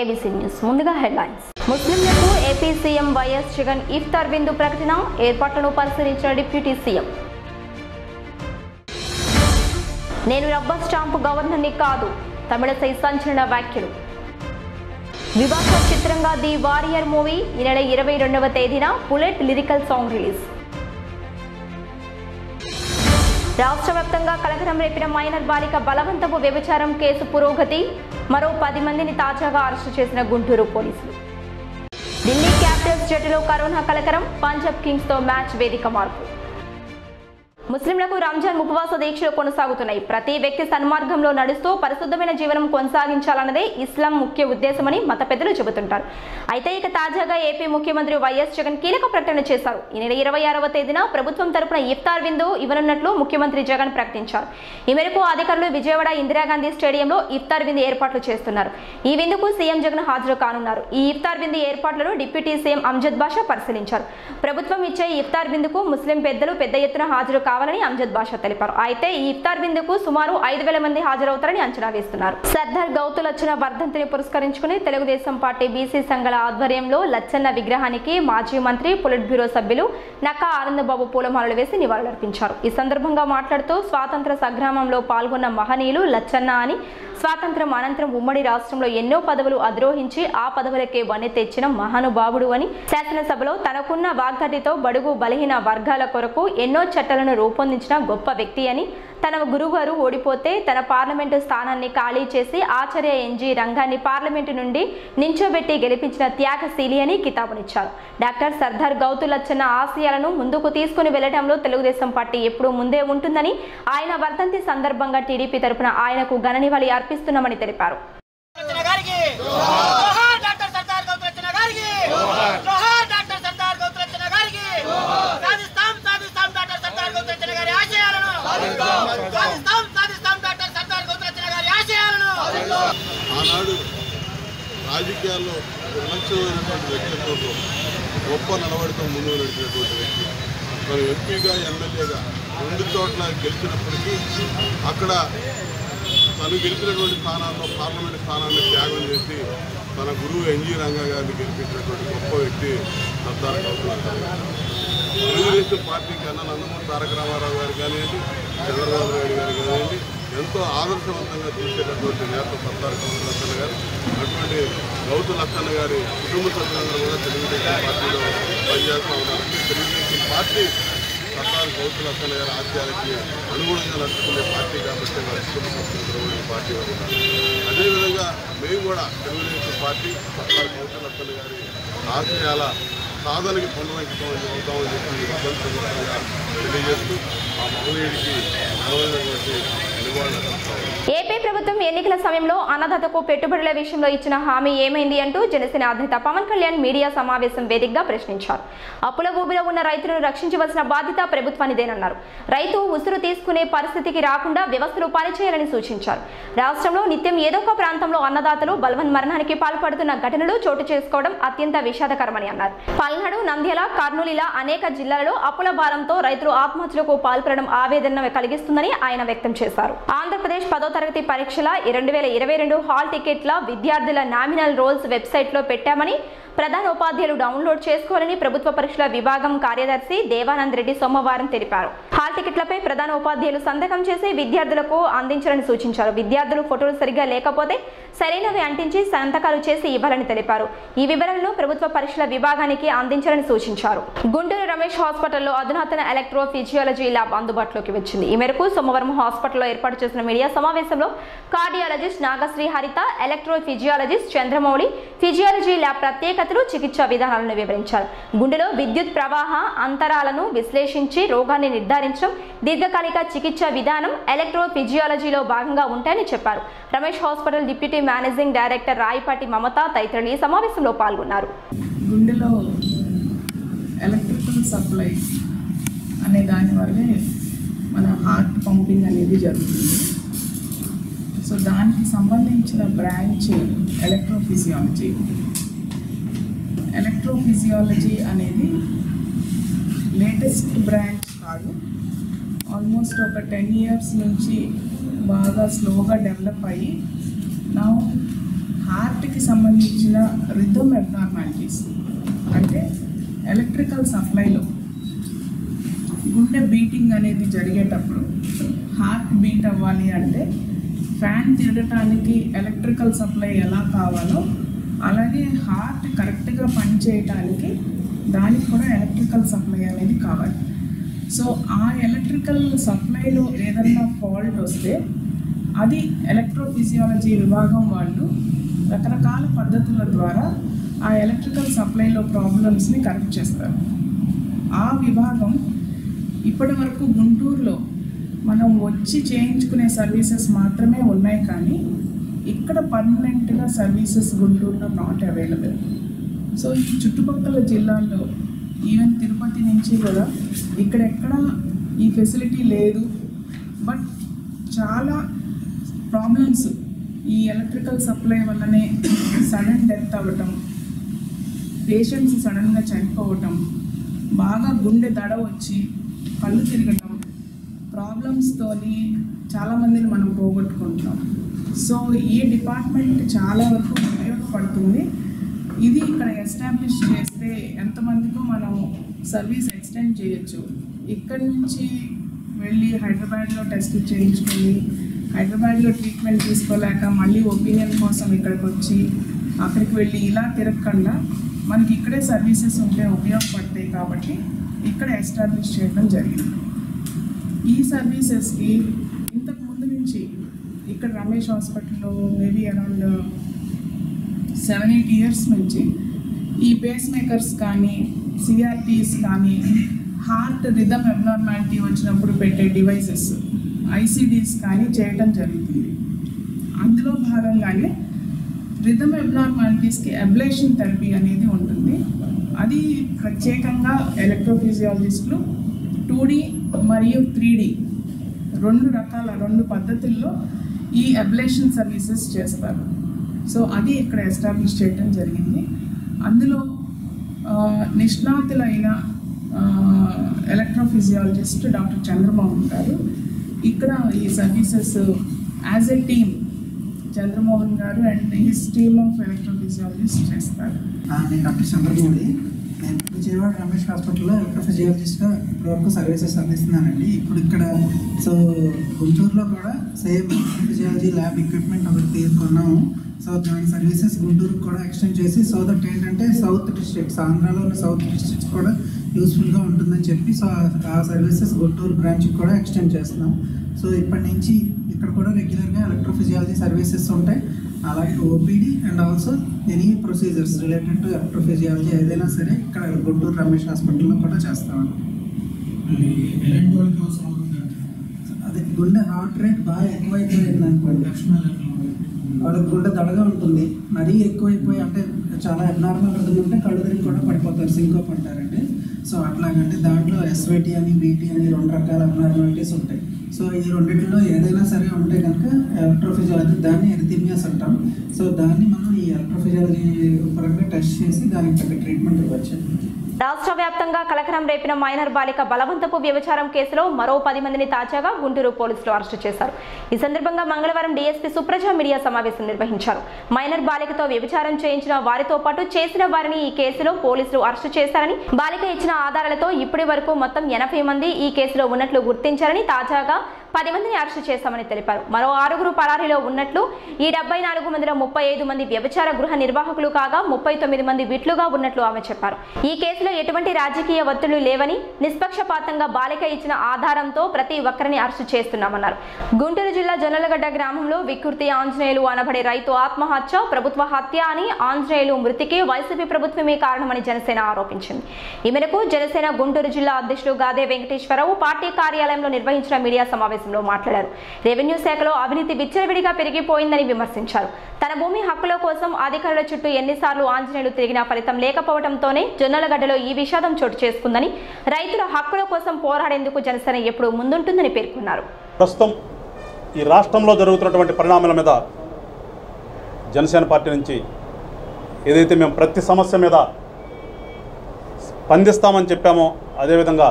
ABC news ముందుగా headlines ముస్లింలకు AP CM YS Jagan ఇఫ్తార్ విందు ప్రకటన ఏర్పాట్లను పరిశీలించిన డిప్యూటీ సీఎం నేను రబ్బర్ స్టాంపు గవర్నర్ని కాదు తమిళసై సంచలన వ్యాఖ్యలు వివాహ చిత్రంగా ది వారియర్ మూవీ ఈ నెల ఇరవై రెండవ తేదీన బుల్లెట్ లిరికల్ సాంగ్ రిలీజ్ రాష్ట్ర వ్యాప్తంగా కలకలం రేపిన మైనర్ బాలిక బలవంతపు వ్యభిచారం కేసు పురోగతి మరో పది మందిని తాజాగా అరెస్టు చేసిన గుంటూరు పోలీసులు ఢిల్లీ క్యాపిటల్స్ జట్టులో కరోనా కలకరం పంజాబ్ కింగ్స్ తో మ్యాచ్ వేదిక మార్పు ముస్లింలకు రంజాన్ ఉపవాస దీక్షలు కొనసాగుతున్నాయి ప్రతి వ్యక్తి సన్మార్గంలో నడుస్తూ పరిశుద్ధమైన జీవనం కొనసాగించాలన్నదే ఇస్లాం ముఖ్య ఉద్దేశమని మత పెద్దలు చెబుతుంటారు అయితే ఇక తాజాగా ఏపీ ముఖ్యమంత్రి వైఎస్ జగన్ కీలక ప్రకటన చేశారు ఈ నెల ఇరవై ఆరవ తేదీన ప్రభుత్వం తరపున ఇఫ్తార్ విందు ఇవ్వనున్నట్లు ముఖ్యమంత్రి జగన్ ప్రకటించారు ఈ మేరకు అధికారులు విజయవాడ ఇందిరాగాంధీ స్టేడియంలో ఇఫ్తార్ విందు ఏర్పాట్లు చేస్తున్నారు ఈ విందుకు సీఎం జగన్ హాజరు కానున్నారు ఈ ఇఫ్తార్ విందు ఏర్పాట్లను డిప్యూటీ సీఎం అంజద్ బాషా పరిశీలించారు ప్రభుత్వం ఇచ్చే ఇఫ్తార్ విందుకు ముస్లిం పెద్దలు పెద్ద ఎత్తున హాజరు కావాలని అంజద్ బాషా తెలిపారు అయితే ఈ ఇఫ్తార్ విందుకు సుమారు ఐదు వేల మంది హాజరవుతారని అంచనా వేస్తున్నారు సర్దార్ గౌతులచ్చన వర్ధంతిని పురస్కరించుకుని తెలుగుదేశం పార్టీ బీసీ సంఘాల ఆధ్వర్యంలో లచ్చన్న విగ్రహానికి మాజీ మంత్రి పొలిట్ బ్యూరో సభ్యులు నక్కా ఆనందబాబు పూలమాలలు వేసి నివాళులర్పించారు ఈ సందర్భంగా మాట్లాడుతూ స్వాతంత్ర సంగ్రామంలో పాల్గొన్న మహనీయులు లచ్చన్న అని స్వాతంత్రం అనంతరం ఉమ్మడి రాష్ట్రంలో ఎన్నో పదవులు అధిరోహించి ఆ పదవులకే వన్నె తెచ్చిన మహానుభావుడు అని శాసనసభలో తనకున్న వాగ్దాటితో బడుగు బలహీన వర్గాల కొరకు ఎన్నో చట్టాలను రూపొందించిన గొప్ప వ్యక్తి అని తన గురువుగారు ఓడిపోతే తన పార్లమెంటు స్థానాన్ని ఖాళీ చేసి ఆచార్య ఎన్జీ రంగాన్ని పార్లమెంటు నుండి నించోబెట్టి గెలిపించిన త్యాగశీలి అని కితాబునిచ్చారు డాక్టర్ సర్దార్ గౌతులచ్చన్న ఆశయాలను ముందుకు తీసుకుని వెళ్లడంలో తెలుగుదేశం పార్టీ ఎప్పుడూ ముందే ఉంటుందని ఆయన వర్ధంతి సందర్భంగా టీడీపీ తరపున ఆయనకు ఘననివాళి అర్పిస్తున్నామని తెలిపారు రచన గారికి జోహార్ డాక్టర్ సర్దార్ గౌతరచన గారికి జోహార్ డాక్టర్ సర్దార్ గౌతరచన గారికి సాధిస్తాం సాధిస్తాం డాక్టర్ సర్దార్ గౌతరచన గారి ఆశయాలను సాధిస్తాం సాధిస్తాం డాక్టర్ సర్దార్ గౌతరచన గారి ఆశయాలను ఆనాడు రాజకీయాల్లో విలక్షణమైనటువంటి వ్యక్తిత్వంతో గొప్ప నడవడితో ముందుకు నడిచినటువంటి వ్యక్తి మరి ఎంపీగా ఎమ్మెల్యేగా రెండు చోట్ల గెలిచినప్పటికీ అక్కడ తను గెలిచినటువంటి స్థానాల్లో పార్లమెంట్ స్థానాన్ని త్యాగం చేసి తన గురువు ఎన్జీ రంగా గారిని గెలిపించినటువంటి గొప్ప వ్యక్తి సర్దార్ గౌతమ్ తెలుగుదేశం పార్టీకి అన్న నందమూరి తారక రామారావు గారు కానివ్వండి చంద్రబాబు నాయుడు గారు కానివ్వండి ఎంతో ఆదర్శవంతంగా చూసేటటువంటి నేత సర్దార్ గౌతు లక్కన్న గారు అటువంటి గౌతు లక్కన్న గారి కుటుంబ సభ్యులందరూ కూడా తెలుగుదేశం పార్టీలో పనిచేస్తూ ఉన్నారు తెలుగుదేశం పార్టీ సర్దార్ గౌతు లక్కన్న గారి ఆశయాలకి అనుగుణంగా నడుచుకునే పార్టీ కాబట్టి వారి కుటుంబ సభ్యులందరూ కూడా ఈ పార్టీలో ఉన్నారు అదేవిధంగా మేము కూడా తెలుగుదేశం పార్టీ సర్దార్ గౌతు లక్కన్న గారి ఆశయాల సాధనకి పునరంకితం అవుతామని చెప్పి ఈ వర్ధంతి సందర్భంగా తెలియజేస్తూ ఆ మహనీయుడికి ఘనమైనటువంటి నివాళులు అర్పిస్తాము ఏపీ ప్రభుత్వం ఎన్నికల సమయంలో అన్నదాతకు పెట్టుబడుల విషయంలో ఇచ్చిన హామీ ఏమైంది అంటూ జనసేన అధినేత పవన్ కళ్యాణ్ మీడియా సమావేశం వేదికగా ప్రశ్నించారు అప్పుల ఊబిలో ఉన్న రైతులను రక్షించవలసిన బాధ్యత ప్రభుత్వానిదేనన్నారు రైతు ఉసురు తీసుకునే పరిస్థితికి రాకుండా వ్యవస్థలు పనిచేయాలని సూచించారు రాష్ట్రంలో నిత్యం ఏదో ఒక ప్రాంతంలో అన్నదాతలు బలవన్ మరణానికి పాల్పడుతున్న ఘటనలు చోటు చేసుకోవడం అత్యంత విషాదకరమని అన్నారు పల్నాడు నంద్యాల కర్నూలు ఇలా అనేక జిల్లాలలో అప్పుల భారంతో రైతులు ఆత్మహత్యలకు పాల్పడడం ఆవేదన కలిగిస్తుందని ఆయన వ్యక్తం చేశారు ఆంధ్రప్రదేశ్ పదో తరగతి పరీక్షల రెండు వేల ఇరవై రెండు హాల్ టికెట్ల విద్యార్థుల నామినల్ రోల్స్ వెబ్సైట్లో పెట్టామని ప్రధాన ఉపాధ్యాయులు డౌన్లోడ్ చేసుకోవాలని ప్రభుత్వ పరీక్షల విభాగం కార్యదర్శి దేవానంద్ రెడ్డి సోమవారం తెలిపారు హాల్ టికెట్లపై ప్రధాన ఉపాధ్యాయులు సంతకం చేసి విద్యార్థులకు అందించాలని సూచించారు విద్యార్థులు ఫోటోలు సరిగ్గా లేకపోతే సరైనవి అంటించి సంతకాలు చేసి ఇవ్వాలని తెలిపారు ఈ వివరాలను ప్రభుత్వ పరీక్షల విభాగానికి అందించాలని సూచించారు గుంటూరు రమేష్ హాస్పిటల్లో అధునాతన ఎలక్ట్రో ఫిజియాలజీ ల్యాబ్ అందుబాటులోకి వచ్చింది ఈ మేరకు సోమవారం హాస్పిటల్లో ఏర్పాటు చేసిన మీడియా సమావేశంలో cardiologist Nagasri Haritha electrophysiologist Chandramouli physiology lab ప్రత్యేకతలు చికిత్సా విధానాలను వివరించారు గుండెలో విద్యుత్ ప్రవాహ అంతరాలను విశ్లేషించి రోగాన్ని నిర్ధారించడం దీర్ఘకాలిక చికిత్సా విధానం ఎలక్ట్రో ఫిజియాలజీలో భాగంగా ఉంటాయని చెప్పారు Ramesh hospital deputy managing director Rayapati Mamata తదితరులు ఈ సమావేశంలో పాల్గొన్నారు గుండెలో ఎలక్ట్రికల్ సప్లై అనే దాని వల్లే మన హార్ట్ పంపింగ్ అనేది జరుగుతుంది సో దానికి సంబంధించిన బ్రాంచ్ ఎలక్ట్రోఫిజియాలజీ ఎలక్ట్రోఫిజియాలజీ అనేది లేటెస్ట్ బ్రాంచ్ కాదు ఆల్మోస్ట్ ఒక టెన్ ఇయర్స్ నుంచి బాగా స్లోగా డెవలప్ అయ్యి నా హార్ట్కి సంబంధించిన రిథమ్ అబ్నార్మాలిటీస్ అంటే ఎలక్ట్రికల్ సప్లైలో గుండె బీటింగ్ అనేది జరిగేటప్పుడు హార్ట్ బీట్ అవ్వాలి అంటే ఫ్యాన్ తిరగటానికి ఎలక్ట్రికల్ సప్లై ఎలా కావాలో అలాగే హార్ట్ కరెక్ట్గా పనిచేయటానికి దానికి కూడా ఎలక్ట్రికల్ సప్లై అనేది కావాలి సో ఆ ఎలక్ట్రికల్ సప్లైలో ఏదన్నా ఫాల్ట్ వస్తే అది ఎలక్ట్రోఫిజియాలజీ విభాగం వాళ్ళు రకరకాల పద్ధతుల ద్వారా ఆ ఎలక్ట్రికల్ సప్లైలో ప్రాబ్లమ్స్ని కరెక్ట్ చేస్తారు ఆ విభాగం ఇప్పటి వరకు గుంటూరులో మనం వచ్చి చేయించుకునే సర్వీసెస్ మాత్రమే ఉన్నాయి కానీ ఇక్కడ పర్మనెంట్గా సర్వీసెస్ గుంటూరులో నాట్ అవైలబుల్ సో ఈ చుట్టుపక్కల జిల్లాల్లో ఈవెన్ తిరుపతి నుంచి కూడా ఇక్కడెక్కడ ఈ ఫెసిలిటీ లేదు బట్ చాలా ప్రాబ్లమ్స్ ఈ ఎలక్ట్రికల్ సప్లై వల్లనే సడన్ డెత్ అవ్వటం పేషెంట్స్ సడన్గా చనిపోవటం బాగా గుండె దడ వచ్చి కళ్ళు తిరగటం ప్రాబ్లమ్స్తోని చాలామందిని మనం పోగొట్టుకుంటున్నాం సో ఈ డిపార్ట్మెంట్ చాలా వరకు ఉపయోగపడుతుంది ఇది ఇక్కడ ఎస్టాబ్లిష్ చేస్తే ఎంతమందికో మనం సర్వీస్ ఎక్స్టెండ్ చేయొచ్చు ఇక్కడి నుంచి వెళ్ళి హైదరాబాద్లో టెస్ట్ చేయించుకొని హైదరాబాద్లో ట్రీట్మెంట్ తీసుకోలేక మళ్ళీ ఒపీనియన్ కోసం ఇక్కడికి వచ్చి అక్కడికి వెళ్ళి ఇలా తిరగకుండా మనకి ఇక్కడే సర్వీసెస్ ఉంటే ఉపయోగపడతాయి కాబట్టి ఇక్కడ ఎస్టాబ్లిష్ చేయడం జరిగింది ఈ సర్వీసెస్కి ఇంతకు ముందు నుంచి ఇక్కడ రమేష్ హాస్పిటల్లో maybe around seven eight years నుంచి ఈ పేస్ మేకర్స్ కానీ సిఆర్టీస్ కానీ హార్ట్ రిథమ్ అబ్నార్మాలిటీ వచ్చినప్పుడు పెట్టే డివైసెస్ ఐసీడీస్ కానీ చేయటం జరుగుతుంది అందులో భాగంగానే రిథమ్ అబ్నార్మాలిటీస్కి అబ్లేషన్ థెరపీ అనేది ఉంటుంది అది ప్రత్యేకంగా ఎలక్ట్రోఫిజియాలజిస్టులు టూ మరియు త్రీ రెండు రకాల రెండు పద్ధతుల్లో ఈ అబ్లేషన్ సర్వీసెస్ చేస్తారు సో అది ఇక్కడ ఎస్టాబ్లిష్ చేయడం జరిగింది అందులో ఆ, నిష్ణాతులైన ఎలక్ట్రోఫిజియాలజిస్ట్ డాక్టర్ చంద్రమోహన్ గారు ఇక్కడ ఈ services as a team Chandramohan garu and his team of electrophysiologist చేస్తారు ఆ, నేను డాక్టర్ చంద్రమౌళి నేను విజయవాడ రమేష్ హాస్పిటల్లో ఎలక్ట్రోఫిజియాలజిస్ట్గా ఇప్పటివరకు సర్వీసెస్ అందిస్తున్నానండి ఇప్పుడు ఇక్కడ సో గుంటూరులో కూడా సేమ్ ఫిజియాలజీ ల్యాబ్ ఎక్విప్మెంట్ ఒకటి తీసుకున్నాము సో దాని సర్వీసెస్ గుంటూరుకు కూడా ఎక్స్టెండ్ చేసి సో దట్ ఏంటంటే సౌత్ డిస్ట్రిక్ట్స్ ఆంధ్రాలో ఉన్న సౌత్ డిస్ట్రిక్ట్స్ కూడా యూస్ఫుల్గా ఉంటుందని చెప్పి సో ఆ- ఆ సర్వీసెస్ గుంటూరు బ్రాంచ్కి కూడా ఎక్స్టెండ్ చేస్తున్నాం సో ఇప్పటి నుంచి ఇక్కడ కూడా రెగ్యులర్గా ఎలక్ట్రోఫిజియాలజీ సర్వీసెస్ ఉంటాయి అలాగే OPD and also any procedures related to electrophysiology ఏదైనా సరే ఇక్కడ గుంటూరు రమేష్ హాస్పిటల్లో కూడా చేస్తామండి ఎలాంటి వాళ్ళకి అవసరం అవుతుందంటే అదే గుండె హార్ట్ రేట్ బాగా ఎక్కువైపోయింది అనుకోండి లక్షణాలు ఎట్లా ఉన్నాయి? వాళ్ళకి గుండె దడగా ఉంటుంది మరీ ఎక్కువైపోయి అంటే చాలా అబ్నార్మల్ రిథమ్ ఉంటే కళ్ళు తిరిగి కూడా పడిపోతారు సింకోప్ అంటారండి సో అట్లాగంటే దాంట్లో ఎస్వైటీ అని బీటీ అని రెండు రకాల అబ్నార్మాలిటీస్ ఉంటాయి సో ఈ రెండింటిలో ఏదైనా సరే ఉంటే కనుక ఎలక్ట్రోఫిజియాలజీ దాన్ని ఎరిథిమియాస్ అంటాం సో దాన్ని మనం ఈ ఎలక్ట్రోఫిజియాలజీ పరంగా టెస్ట్ చేసి దానికి తగ్గ ట్రీట్మెంట్ ఇవ్వచ్చు రాష్ట్ర వ్యాప్తంగా కలకలం రేపిన మైనర్ బాలిక బలవంతపు వ్యభిచారం కేసులో మరో పది మందిని తాజాగా గుంటూరు పోలీసులు అరెస్టు చేశారు ఈ సందర్భంగా మంగళవారం డీఎస్పీ సుప్రజ మీడియా సమావేశం నిర్వహించారు మైనర్ బాలికతో వ్యభిచారం చేయించిన వారితో పాటు చేసిన వారిని ఈ కేసులో పోలీసులు అరెస్టు చేశారని బాలిక ఇచ్చిన ఆధారాలతో ఇప్పటి వరకు మొత్తం ఎనభై మంది ఈ కేసులో ఉన్నట్లు గుర్తించారని తాజాగా పది మందిని అరెస్టు చేశామని తెలిపారు మరో ఆరుగురు పరారీలో ఉన్నట్లు ఈ డెబ్బై నాలుగు మందిలో ముప్పై ఐదు మంది వ్యభిచార గృహ నిర్వాహకులు కాగా ముప్పై తొమ్మిది మంది విట్లుగా ఉన్నట్లు ఆమె చెప్పారు ఈ కేసులో ఎటువంటి రాజకీయ ఒత్తిళ్లు లేవని నిష్పక్షపాతంగా బాలిక ఇచ్చిన ఆధారంతో ప్రతి ఒక్కరిని అరెస్టు చేస్తున్నామన్నారు గుంటూరు జిల్లా జొన్నలగడ్డ గ్రామంలో వికృతి ఆంజనేయులు అనబడే రైతు ఆత్మహత్య ప్రభుత్వ హత్య అని ఆంజనేయులు మృతికి వైసీపీ ప్రభుత్వమే కారణమని జనసేన ఆరోపించింది ఈ మేరకు జనసేన గుంటూరు జిల్లా అధ్యక్షులు గాదే వెంకటేశ్వరరావు పార్టీ కార్యాలయంలో నిర్వహించిన మీడియా సమావేశంలో మాట్లాడారు రెవెన్యూ శాఖలో అవినీతి విచ్చలవిడిగా పెరిగిపోయిందని విమర్శించారు తన భూమి హక్కుల కోసం అధికారుల చుట్టూ ఎన్నిసార్లు ఆంజనేయులు తిరిగినా ఫలితం లేకపోవడంతోనే జొన్నలగడ్డలో ఈ విషాదం చోటు చేసుకుందని రైతుల హక్కుల కోసం పోరాడేందుకు జనసేన ఎప్పుడూ ముందుంటుందని పేర్కొన్నారు ప్రస్తుతం ఈ రాష్ట్రంలో జరుగుతున్నటువంటి పరిణామాల మీద జనసేన పార్టీ నుంచి ఏదైతే మేము ప్రతి సమస్య మీద స్పందిస్తామని చెప్పామో అదేవిధంగా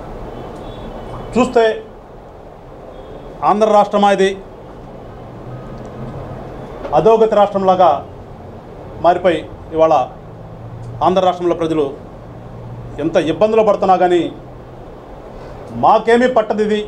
చూస్తే ఆంధ్ర రాష్ట్రమా ఇది అధోగతి రాష్ట్రంలాగా మారిపోయి ఇవాళ ఆంధ్ర రాష్ట్రంలో ప్రజలు ఎంత ఇబ్బందులు పడుతున్నా కానీ మాకేమీ పట్టదు ఇది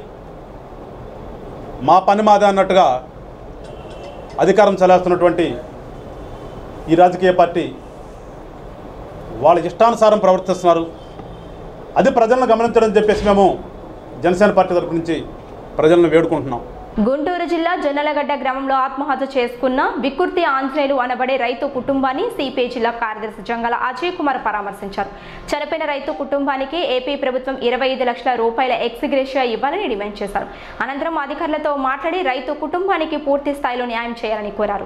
మా పని మాదే అన్నట్టుగా అధికారం చెలాస్తున్నటువంటి ఈ రాజకీయ పార్టీ వాళ్ళ ఇష్టానుసారం ప్రవర్తిస్తున్నారు అది ప్రజలను గమనించడం చెప్పేసి మేము జనసేన పార్టీ తరపు నుంచి ప్రజలను వేడుకుంటున్నాం గుంటూరు జిల్లా జొన్నలగడ్డ గ్రామంలో ఆత్మహత్య చేసుకున్న వికుర్తి ఆంజనేయులు అనబడే రైతు కుటుంబాన్ని సిపిఐ జిల్లా కార్యదర్శి జంగాల అజయ్ కుమార్ పరామర్శించారు చనిపోయిన రైతు కుటుంబానికి ఏపీ ప్రభుత్వం ఇరవై ఐదు లక్షల రూపాయల ఎక్స్గ్రేషియా ఇవ్వాలని డిమాండ్ చేశారు అనంతరం అధికారులతో మాట్లాడి రైతు కుటుంబానికి పూర్తి స్థాయిలో న్యాయం చేయాలని కోరారు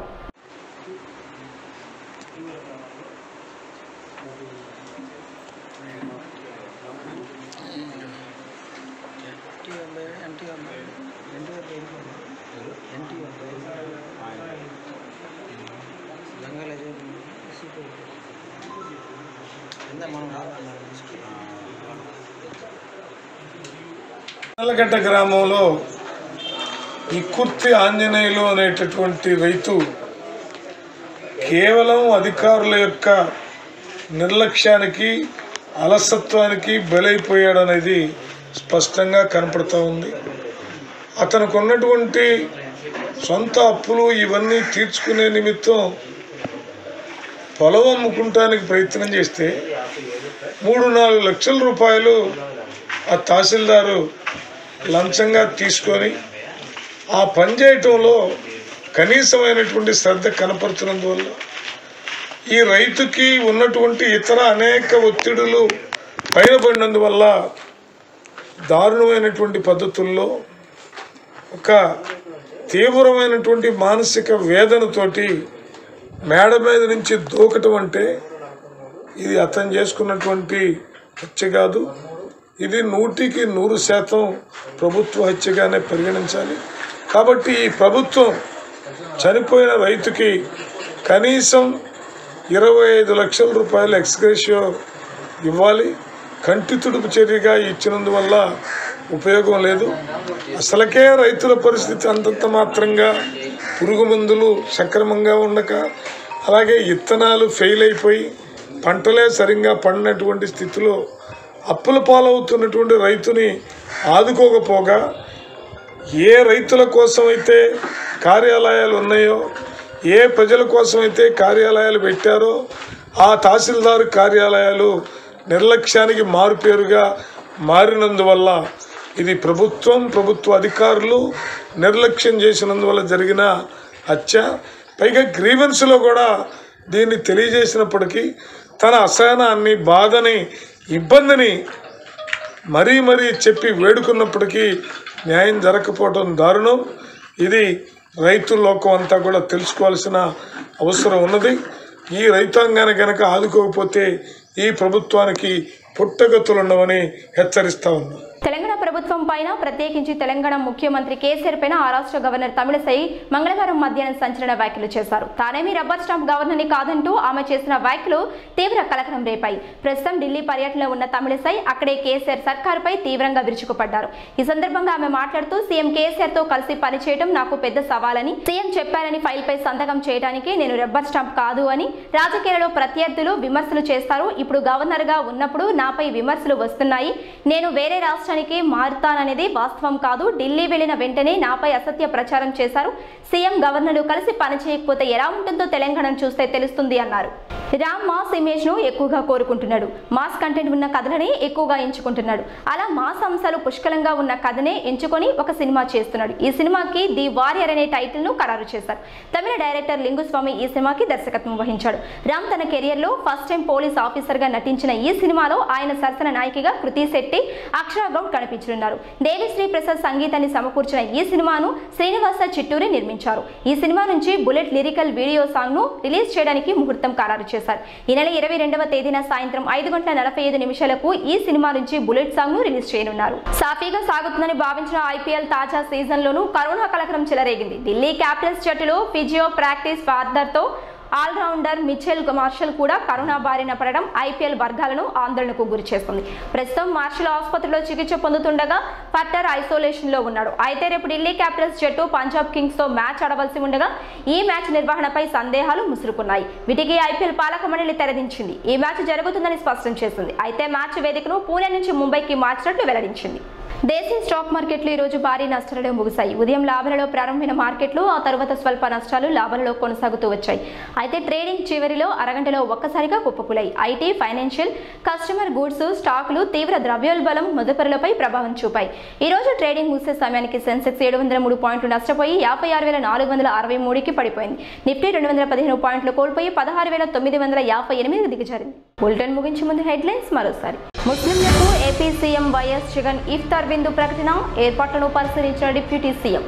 నల్లగడ్డ గ్రామంలో ఈ కుర్తి ఆంజనేయులు అనేటటువంటి రైతు కేవలం అధికారుల యొక్క నిర్లక్ష్యానికి అలసత్వానికి బలైపోయాడు అనేది స్పష్టంగా కనపడుతూ ఉంది అతనికి ఉన్నటువంటి సొంత అప్పులు ఇవన్నీ తీర్చుకునే నిమిత్తం పొలం అమ్ముకుంటానికి ప్రయత్నం చేస్తే మూడు నాలుగు లక్షల రూపాయలు ఆ తహసీల్దారు లంచంగా తీసుకొని ఆ పని చేయటంలో కనీసమైనటువంటి శ్రద్ధ కనపరుచినందువల్ల ఈ రైతుకి ఉన్నటువంటి ఇతర అనేక ఒత్తిడులు పైన పడినందువల్ల దారుణమైనటువంటి పద్ధతుల్లో ఒక తీవ్రమైనటువంటి మానసిక వేదనతోటి మేడ మీద నుంచి దూకటం అంటే ఇది అతను చేసుకున్నటువంటి హత్య కాదు ఇది నూటికి నూరు శాతం ప్రభుత్వ హత్యగానే పరిగణించాలి కాబట్టి ఈ ప్రభుత్వం చనిపోయిన రైతుకి కనీసం ఇరవై ఐదు లక్షల రూపాయల ఎక్స్గ్రేషియో ఇవ్వాలి కంటి తుడుపు చర్యగా ఇచ్చినందువల్ల ఉపయోగం లేదు అసలకే రైతుల పరిస్థితి అంతంత మాత్రంగా పురుగు మందులు సక్రమంగా ఉండక అలాగే ఇత్తనాలు ఫెయిల్ అయిపోయి పంటలే సరిగ్గా పడినటువంటి స్థితిలో అప్పుల పాలవుతున్నటువంటి రైతుని ఆదుకోకపోగా ఏ రైతుల కోసం అయితే కార్యాలయాలు ఉన్నాయో ఏ ప్రజల కోసం అయితే కార్యాలయాలు పెట్టారో ఆ తహసీల్దార్ కార్యాలయాలు నిర్లక్ష్యానికి మారుపేరుగా మారినందువల్ల ఇది ప్రభుత్వం ప్రభుత్వ అధికారులు నిర్లక్ష్యం చేసినందువల్ల జరిగిన హత్య పైగా గ్రీవెన్స్లో కూడా దీన్ని తెలియజేసినప్పటికీ తన అసహనాన్ని బాధని ఇబ్బందిని మరీ మరీ చెప్పి వేడుకున్నప్పటికీ న్యాయం జరగకపోవడం దారుణం ఇది రైతు లోకం అంతా కూడా తెలుసుకోవాల్సిన అవసరం ఉన్నది ఈ రైతాంగాన్ని గనక ఆదుకోకపోతే ఈ ప్రభుత్వానికి పుట్టగతులు ఉండవని హెచ్చరిస్తా ఉన్నాం తెలంగాణ ప్రభుత్వం పైన ప్రత్యేకించి తెలంగాణ ముఖ్యమంత్రి కేసీఆర్ పైన ఆ రాష్ట్ర గవర్నర్ తమిళసై మంగళవారం మధ్యాహ్నం సంచలన వ్యాఖ్యలు చేశారు తానేమి రబ్బర్ స్టాంప్ గవర్నర్ని కాదంటూ ఆమె చేసిన వ్యాఖ్యలు తీవ్ర కలకలం రేపాయి ప్రస్తుతం ఢిల్లీ పర్యటనలో ఉన్న తమిళసై అక్కడే కేసీఆర్ సర్కారుపై తీవ్రంగా విరుచుకుపడ్డారు ఈ సందర్భంగా ఆమె మాట్లాడుతూ సీఎం కేసీఆర్ తో కలిసి పనిచేయడం నాకు పెద్ద సవాలని సీఎం చెప్పారని ఫైల్ పై సంతకం చేయడానికి నేను రబ్బర్ స్టాంప్ కాదు అని రాజకీయాలలో ప్రత్యర్థులు విమర్శలు చేస్తారు ఇప్పుడు గవర్నర్ గా ఉన్నప్పుడు నాపై విమర్శలు వస్తున్నాయి నేను వేరే రాష్ట్రానికి మారుతాననేది వాస్తవం కాదు ఢిల్లీ వెళ్లిన వెంటనే నాపై అసత్య ప్రచారం చేశారు సీఎం గవర్నర్ కలిసి పనిచేయకపోతే ఎలా ఉంటుందో తెలంగాణను చూస్తే తెలుస్తుంది అన్నారు రామ్ మాస్ ఇమేజ్ ను ఎక్కువగా కోరుకుంటున్నాడు మాస్ కంటెంట్ ఉన్న కథలని ఎక్కువగా ఎంచుకుంటున్నాడు అలా మాస్ అంశాలు పుష్కలంగా ఉన్న కథనే ఎంచుకొని ఒక సినిమా చేస్తున్నాడు ఈ సినిమాకి ది వారియర్ అనే టైటిల్ ను ఖరారు చేశారు తమిళ డైరెక్టర్ లింగుస్వామి ఈ సినిమాకి దర్శకత్వం వహించాడు రామ్ తన కెరియర్ లో ఫస్ట్ టైం పోలీస్ ఆఫీసర్ గా నటించిన ఈ సినిమాలో ఆయన సరసన నాయకిగా కృతి శెట్టి అక్షర గౌడ్ కనిపించనున్నారు దేవిశ్రీ ప్రసాద్ సంగీతాన్ని సమకూర్చిన ఈ సినిమాను శ్రీనివాస చిట్టూరి నిర్మించారు ఈ సినిమా నుంచి బుల్లెట్ లిరికల్ వీడియో సాంగ్ ను రిలీజ్ చేయడానికి ముహూర్తం ఖరారు చేశారు ఈ నెల ఇరవై రెండవ తేదీన సాయంత్రం ఐదు గంటల నలభై ఐదు నిమిషాలకు ఈ సినిమా నుంచి బుల్లెట్ సాంగ్ ను రిలీజ్ చేయనున్నారు సాఫీగా సాగుతుందని భావించిన ఐపీఎల్ తాజా సీజన్ లోనూ కరోనా కలకరం చెలరేగింది ఢిల్లీ క్యాపిటల్స్ జట్టులో ఫిజియో ప్రాక్టీస్ ఫాదర్ తో ఆల్రౌండర్ మిచెల్ మార్షల్ కూడా కరోనా బారిన పడడం ఐపీఎల్ వర్గాలను ఆందోళనకు గురి చేస్తుంది ప్రస్తుతం మార్షల్ ఆసుపత్రిలో చికిత్స పొందుతుండగా పట్టర్ ఐసోలేషన్ లో ఉన్నాడు అయితే రేపు ఢిల్లీ క్యాపిటల్స్ జట్టు పంజాబ్ కింగ్స్ తో మ్యాచ్ ఆడవలసి ఉండగా ఈ మ్యాచ్ నిర్వహణపై సందేహాలు ముసురుకున్నాయి వీటికి ఐపీఎల్ పాలక మండలి తెరదించింది ఈ మ్యాచ్ జరుగుతుందని స్పష్టం చేసింది అయితే మ్యాచ్ వేదికను పూణే నుంచి ముంబైకి మార్చినట్లు వెల్లడించింది దేశీయ స్టాక్ మార్కెట్లు ఈ రోజు భారీ నష్టాలలో ముగిశాయి ఉదయం లాభాలలో ప్రారంభమైన మార్కెట్లు ఆ తర్వాత స్వల్ప నష్టాలు లాభాలలో కొనసాగుతూ వచ్చాయి అయితే ట్రేడింగ్ చివరిలో అరగంటలో ఒక్కసారిగా కుప్పకులాయి ఐటీ ఫైనాన్షియల్ కస్టమర్ గూడ్స్ స్టాకులు తీవ్ర ద్రవ్యోల్బలం మదుపరులపై ప్రభావం చూపాయి ఈ రోజు ట్రేడింగ్ ముగిసే సమయానికి సెన్సెక్స్ ఏడు వందల మూడు పాయింట్లు నష్టపోయి యాభై ఆరు వేల నాలుగు వందల అరవై మూడుకి పడిపోయింది నిఫ్టీ రెండు వందల పదిహేను పాయింట్లు కోల్పోయి పదహారు వేల తొమ్మిది వందల యాభై ఎనిమిది దిగజారింది బులెటిన్ ముగించే ముందు హెడ్లైన్స్ మరోసారి ముస్లింలకు ఏపీ సీఎం వైఎస్ జగన్ ఇఫ్తార్ విందు ప్రకటన ఏర్పాట్లను పరిశీలించిన డిప్యూటీ సీఎం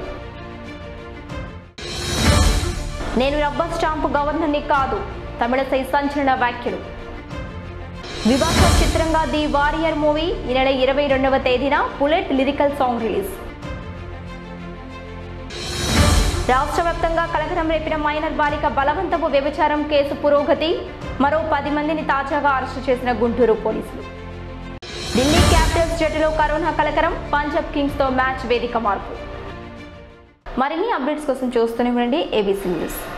నేను రబ్బర్ స్టాంపు గవర్నర్ని కాదు తమిళసై సంచలన వ్యాఖ్యలు వివాహ చిత్రంగా ది వారియర్ మూవీ ఈ నెల ఇరవై రెండవ తేదీన బుల్లెట్ లిరికల్ సాంగ్ రిలీజ్ రాష్ట్ర వ్యాప్తంగా కలకలం రేపిన మైనర్ బాలిక బలవంతపు వ్యభిచారం కేసు పురోగతి మరో పది మందిని తాజాగా అరెస్టు చేసిన గుంటూరు పోలీసులు ఢిల్లీ క్యాపిటల్స్ జట్టులో కరోనా కలకరం పంజాబ్ కింగ్స్ తో మ్యాచ్ వేదిక మార్పు మరిన్ని అప్డేట్స్ కోసం చూస్తూనే ఉండండి ఏబీసీ న్యూస్